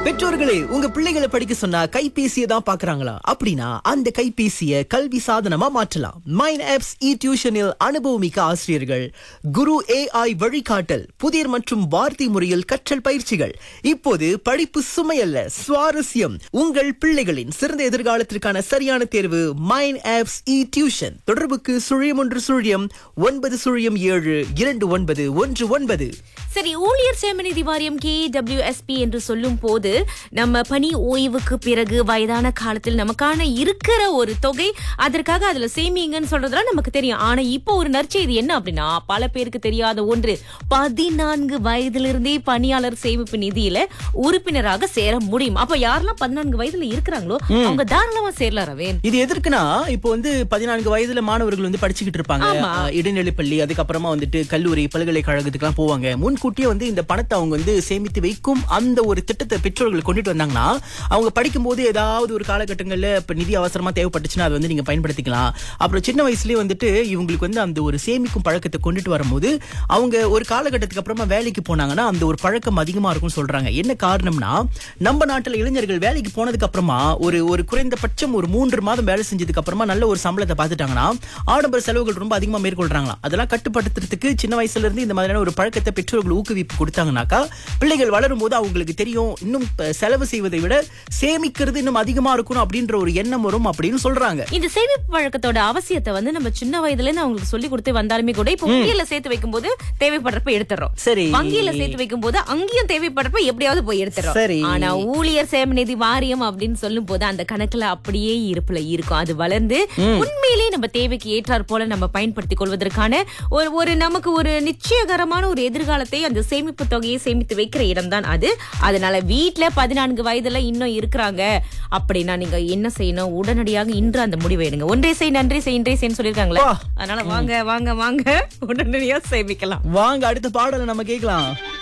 பெற்றோர்களே உங்க பிள்ளைகளை படிக்க சொன்னா கைபேசியை தான் பாக்குறாங்களா அப்படின்னா அந்த கைபேசியை கல்வி சாதனமா மாற்றலாம் மைன் ஆப்ஸ் இ டியூஷனில் அனுபவமிக்க ஆசிரியர்கள் குரு ஏஐ வழிகாட்டல் புதிர் மற்றும் வார்த்தை முறையில் கற்றல் பயிற்சிகள் இப்போது படிப்பு சுமையல்ல சுவாரஸ்யம் உங்கள் பிள்ளைகளின் சிறந்த எதிர்காலத்திற்கான சரியான தேர்வு மைன் ஆப்ஸ் இ டியூஷன் தொடர்புக்கு சுழியம் ஒன்று சுழியம் ஒன்பது சுழியம் ஏழு இரண்டு ஒன்பது ஒன்று ஒன்பது சரி ஊழியர் சேமநிதி வாரியம் கே டபிள்யூஎஸ்பி என்று சொல்லும் போது நம்ம பணி ஓய்வுக்கு பிறகு வயதான காலத்தில் நமக்கான இருக்கிற ஒரு தொகை அதற்காக அதுல சேமிங்கன்னு சொல்றதுலாம் நமக்கு தெரியும் ஆனா இப்போ ஒரு நற்செய்தி என்ன அப்படின்னா பல பேருக்கு தெரியாத ஒன்று பதினான்கு வயதிலிருந்தே பணியாளர் சேமிப்பு நிதியில உறுப்பினராக சேர முடியும் அப்ப யாரெல்லாம் பதினான்கு வயதுல இருக்கிறாங்களோ அவங்க தாராளமா சேரலாம் ரவேன் இது எதற்குனா இப்போ வந்து பதினான்கு வயதுல மாணவர்கள் வந்து படிச்சுக்கிட்டு இருப்பாங்க ஆமா. அஹ், இடைநிலைப் பள்ளி அதுக்கப்புறமா வந்துட்டு கல்லூரி பல்கலைக்கழகத்துக்கு எல்லாம் போவாங்க முன்கூட்டியே வந்து இந்த பணத்தை அவங்க வந்து சேமித்து வைக்கும் அந்த ஒரு திட்டத்தை பெற்றோர்கள் கொண்டுட்டு வந்தாங்கன்னா அவங்க படிக்கும் போது ஏதாவது ஒரு காலகட்டங்கள்ல இப்ப நிதி அவசரமா தேவைப்பட்டுச்சுன்னா அதை வந்து நீங்க பயன்படுத்திக்கலாம் அப்புறம் சின்ன வயசுலயே வந்துட்டு இவங்களுக்கு வந்து அந்த ஒரு சேமிக்கும் பழக்கத்தை கொண்டுட்டு வரும்போது அவங்க ஒரு காலகட்டத்துக்கு அப்புறமா வேலைக்கு போனாங்கன்னா அந்த ஒரு பழக்கம் அதிகமா இருக்கும்னு சொல்றாங்க என்ன காரணம்னா நம்ம நாட்டுல இளைஞர்கள் வேலைக்கு போனதுக்கு அப்புறமா ஒரு ஒரு குறைந்தபட்சம் ஒரு மூன்று மாதம் வேலை செஞ்சதுக்கு அப்புறமா நல்ல ஒரு சம்பளத்தை பார்த்துட்டாங்கன்னா ஆடம்பர செலவுகள் ரொம்ப அதிகமா மேற்கொள்றாங்களாம் அதெல்லாம் கட்டுப்படுத்துறதுக்கு சின்ன வயசுல இருந்து இந்த மாதிரியான ஒரு பழக்கத்தை பெற்றோர்கள் ஊக்குவிப்பு கொடுத்தாங்கனாக்கா பிள்ளைகள் வளரும் போது அவங்களுக்கு தெரியும் இன்னும் ப- செலவு செய்வதை விட சேமிக்கிறது இன்னும் அதிகமா இருக்கணும் அப்படின்ற ஒரு எண்ணம் வரும் அப்படின்னு சொல்றாங்க இந்த சேமிப்பு பழக்கத்தோட அவசியத்தை வந்து நம்ம சின்ன வயதுல இருந்து அவங்களுக்கு சொல்லி கொடுத்து வந்தாலுமே கூட இப்ப வங்கியில சேர்த்து வைக்கும் போது தேவைப்படுறப்ப எடுத்துறோம் சரி. வங்கியில சேர்த்து வைக்கும் போது அங்கேயும் தேவைப்படுறப்ப எப்படியாவது போய் எடுத்துறோம் சரி. ஆனா ஊழியர் சேமநிதி வாரியம் அப்படின்னு சொல்லும் போது அந்த கணக்குல அப்படியே இருப்புல இருக்கும் அது வளர்ந்து உண்மையிலேயே நம்ம தேவைக்கு ஏற்றாற் போல நம்ம பயன்படுத்திக் கொள்வதற்கான ஒரு ஒரு நமக்கு ஒரு நிச்சயகரமான ஒரு எதிர்காலத்தை அந்த சேமிப்பு தொகையை சேமித்து வைக்கிற இடம் தான் அது அதனால வீட்ல பதினான்கு வயதுல இன்னும் இருக்கிறாங்க அப்படின்னா நீங்க என்ன செய்யணும் உடனடியாக இன்று அந்த முடிவை எடுங்க ஒன்றே செய் நன்றி செய் இன்றே செய்ன்னு சொல்லிருக்காங்களே வா. அதனால வாங்க வாங்க வாங்க உடனடியா சேமிக்கலாம் வாங்க அடுத்த பாடலை நம்ம கேட்கலாம்